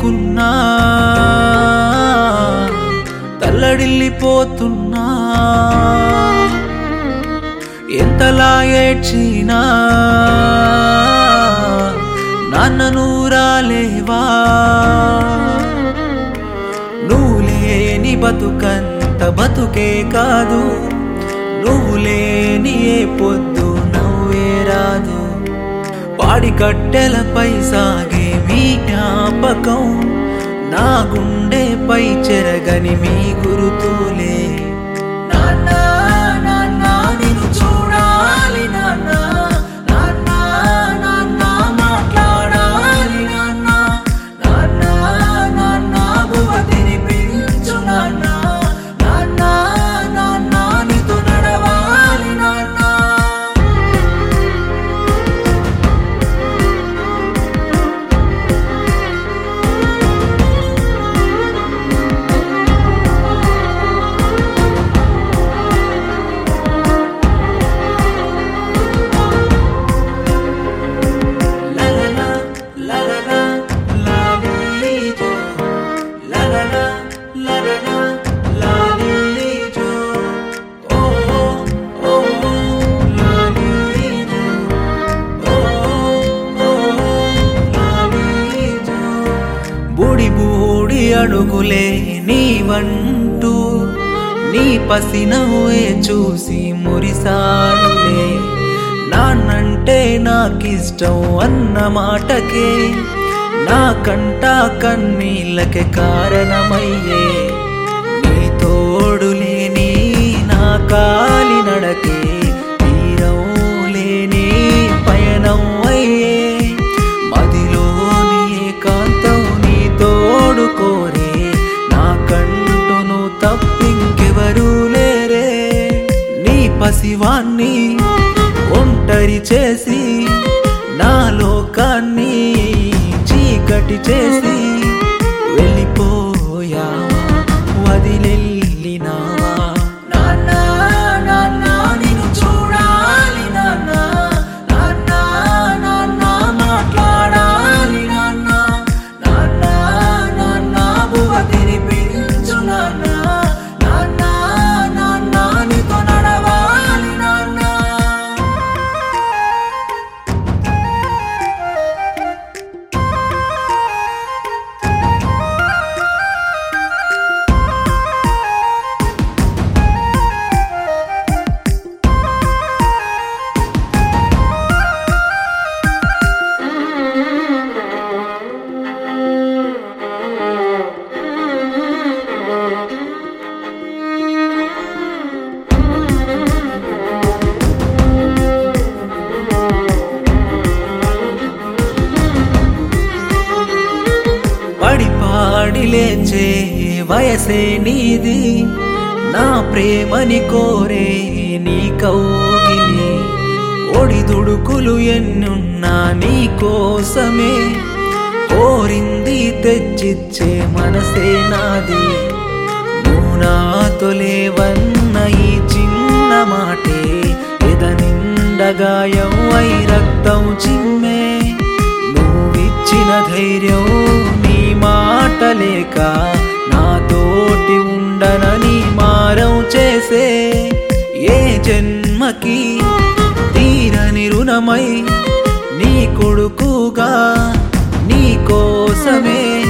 లేకున్నా తల్లడిల్లిపోతున్నా ఎంతలా ఏడ్చినా నాన్నను రాలేవా నువ్వు లేని బతుకంత బతుకే కాదు నువ్వు లేని ఏ పొద్దు నవ్వే రాదు పాడి కట్టెలపై సాగే మీ జ్ఞాపకం నా గుండెపై చెరగని మీ గురుతులే నాన్న నాన్న నిన్ను చూడాలి నాన్న నాన్న నాన్న మాట్లాడాలి నాన్న నాన్న నాన్న బువ్వ తినిపించు నాన్న నాన్న నాన్న నీతో నడవాలి నాన్న La la la, la la la, la li jo. La la la, la la la, la li jo. Oh oh oh, la li jo. Oh oh, la li jo. బూడి బూడి అడుగులే నీవంటూ నీ పసినవ్వే చూసి మురిసానులే నాన్నంటే నాకిష్టం అన్న మాటకే నా కంట కన్నీళ్ళకే కారణమయ్యే నీ తోడు లేని నా కాలి నడకే తీరం లేని పయనం అయ్యే మదిలోని ఏకాంతం నీ తోడు కోరే నా కంటును తప్పింకెవరూ లేరే నీ పసివాన్ని ఒంటరి చేసి నా లోకాన్ని చీకటి చేసి వెళ్ళిపోయావా వదిలెళ్ళినావా నాన్న నాన్న నిన్ను చూడాలి నాన్న నాన్న నాన్న మాట్లాడాలి నాన్న నాన్న నాన్న బువ్వ తినిపించు నాన్న నాన్న నాన్న నీతో నడవాలి నాన్న పడి పాడి లేచే వయసే నీది నా ప్రేమని కోరే నీ కౌగిలి ఒడిదుడుకులు ఎన్నున్నా నీ కోసమే కోరింది తెచ్చిచ్చే మనసే నాది నువ్వు నాతో లేవన్న ఈ చిన్న మాటే ఎదనిండగాయం అయి రక్తం చిమ్మే నువ్విచ్చిన ధైర్యం నీ మాట లేక నాతోటి ఉండనని మారం చేసే ఏ జన్మకి తీరని రుణమై నీ కొడుకుగా నీ కోసమే